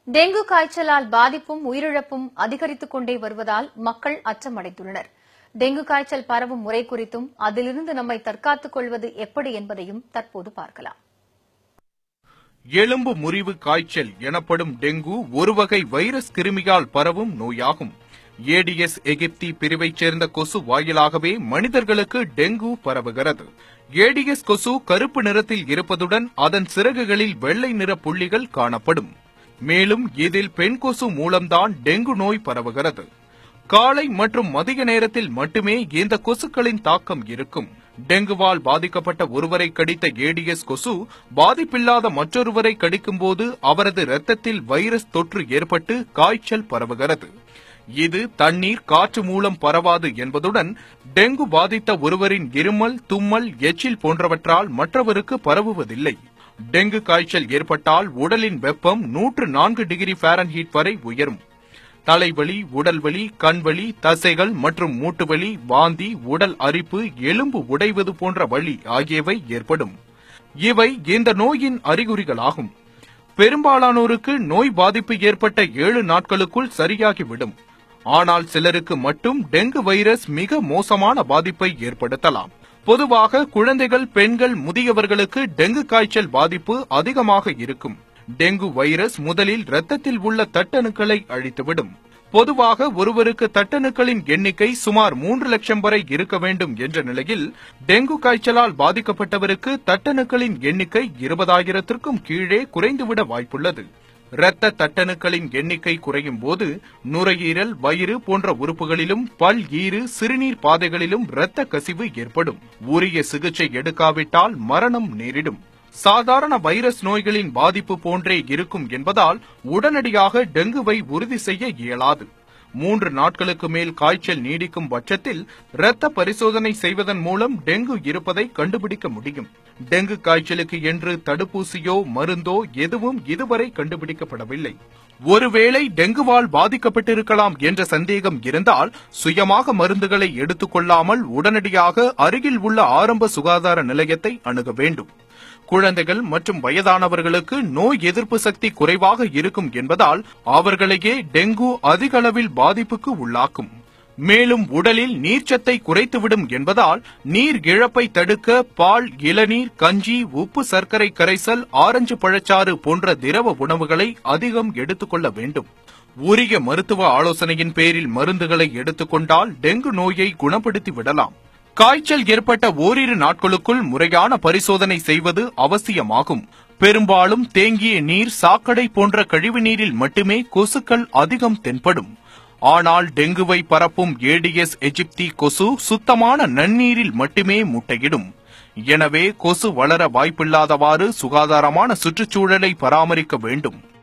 dengue காய்ச்சலால் பாதிப்பும் உயிரிழப்பும் அதிகரித்துக் கொண்டே வருவதால் மக்கள் அச்சமடைந்துள்ளனர் டெங்கு காய்ச்சல் பரவும் முறை குறித்தும் அதிலிருந்து நம்மை தற்காத்துக் கொள்வது எப்படி என்பதையும் தற்போது பார்க்கலாம் எலும்பு முறிவு காய்ச்சல் எனப்படும் டெங்கு ஒரு வகை வைரஸ் கிருமியால் பரவும் நோயாகும் ஏடிஎஸ் எகிப்தி பிரிவைச் சேர்ந்த கொசு வாயிலாகவே மனிதர்களுக்கு டெங்கு பரவுகிறது ஏடிஎஸ் கொசு கருப்பு நிறத்தில் இருப்பதுடன் அதன் சிறகுகளில் வெள்ளை நிற புள்ளிகள் காணப்படும் மேலும் இதில் பெண் கொசு மூலம்தான் டெங்கு நோய் பரவுகிறது காலை மற்றும் மதிய நேரத்தில் மட்டுமே இந்த கொசுக்களின் தாக்கம் இருக்கும் டெங்குவால் பாதிக்கப்பட்ட ஒருவரை கடித்த ஏடிஎஸ் கொசு பாதிப்பில்லாத மற்றொருவரை கடிக்கும்போது அவரது இரத்தத்தில் வைரஸ் தொற்று ஏற்பட்டு காய்ச்சல் பரவுகிறது இது தண்ணீர் காற்று மூலம் பரவாது என்பதுடன் டெங்கு பாதித்த ஒருவரின் இருமல் தும்மல் எச்சில் போன்றவற்றால் மற்றவருக்கு பரவுவதில்லை டெங்கு காய்ச்சல் ஏற்பட்டால் உடலின் வெப்பம் நூற்று நான்கு டிகிரி ஃபாரன்ஹீட் வரை உயரும் தலைவலி உடல்வலி கண்வலி தசைகள் மற்றும் மூட்டுவலி வாந்தி உடல் அரிப்பு எலும்பு உடைவது போன்ற வலி ஆகியவை ஏற்படும் இவை இந்த நோயின் அறிகுறிகளாகும் பெரும்பாலானோருக்கு நோய் பாதிப்பு ஏற்பட்ட ஏழு நாட்களுக்குள் சரியாகிவிடும் ஆனால் சிலருக்கு மட்டும் டெங்கு வைரஸ் மிக மோசமான பாதிப்பை ஏற்படுத்தலாம் பொதுவாக குழந்தைகள் பெண்கள் முதியவர்களுக்கு டெங்கு காய்ச்சல் பாதிப்பு அதிகமாக இருக்கும் டெங்கு வைரஸ் முதலில் இரத்தத்தில் உள்ள தட்டணுக்களை அழித்துவிடும் பொதுவாக ஒருவருக்கு தட்டணுக்களின் எண்ணிக்கை சுமார் மூன்று லட்சம் வரை இருக்க வேண்டும் என்ற நிலையில் டெங்கு காய்ச்சலால் பாதிக்கப்பட்டவருக்கு தட்டணுக்களின் எண்ணிக்கை இருபதாயிரத்திற்கும் கீழே குறைந்துவிட வாய்ப்புள்ளது இரத்த தட்டணுக்களின் எண்ணிக்கை குறையும் போது நுரையீரல் வயிறு போன்ற உறுப்புகளிலும் பல் ஈறு சிறுநீர் பாதைகளிலும் இரத்த கசிவு ஏற்படும் உரிய சிகிச்சை எடுக்காவிட்டால் மரணம் நேரிடும் சாதாரண வைரஸ் நோய்களின் பாதிப்பு போன்றே இருக்கும் என்பதால் உடனடியாக டெங்குவை உறுதி செய்ய இயலாது மூன்று நாட்களுக்கு மேல் காய்ச்சல் நீடிக்கும் பட்சத்தில் இரத்த பரிசோதனை செய்வதன் மூலம் டெங்கு இருப்பதை கண்டுபிடிக்க முடியும் டெங்கு காய்ச்சலுக்கு என்று தடுப்பூசியோ மருந்தோ எதுவும் இதுவரை கண்டுபிடிக்கப்படவில்லை ஒருவேளை டெங்குவால் பாதிக்கப்பட்டிருக்கலாம் என்ற சந்தேகம் இருந்தால் சுயமாக மருந்துகளை எடுத்துக்கொள்ளாமல் உடனடியாக அருகில் உள்ள ஆரம்ப சுகாதார நிலையத்தை அணுக வேண்டும் குழந்தைகள் மற்றும் வயதானவர்களுக்கு நோய் எதிர்ப்பு சக்தி குறைவாக இருக்கும் என்பதால் அவர்களையே டெங்கு அதிக அளவில் பாதிப்புக்கு உள்ளாக்கும் மேலும் உடலில் நீர்ச்சத்தை குறைத்துவிடும் என்பதால் நீர் இழப்பை தடுக்க பால் இளநீர் கஞ்சி உப்பு சர்க்கரை கரைசல் ஆரஞ்சு பழச்சாறு போன்ற திரவ உணவுகளை அதிகம் எடுத்துக்கொள்ள வேண்டும் உரிய மருத்துவ ஆலோசனையின் பேரில் மருந்துகளை எடுத்துக்கொண்டால் டெங்கு நோயை குணப்படுத்தி விடலாம் காய்ச்சல் ஏற்பட்ட ஓரிரு நாட்களுக்குள் முறையான பரிசோதனை செய்வது அவசியமாகும் பெரும்பாலும் தேங்கிய நீர் சாக்கடை போன்ற கழிவுநீரில் மட்டுமே கொசுக்கள் அதிகம் தென்படும் ஆனால் டெங்குவை பரப்பும் ஏடிஎஸ் எஜிப்தி கொசு சுத்தமான நன்னீரில் மட்டுமே முட்டையிடும் எனவே கொசு வளர வாய்ப்பில்லாதவாறு சுகாதாரமான சுற்றுச்சூழலை பராமரிக்க வேண்டும்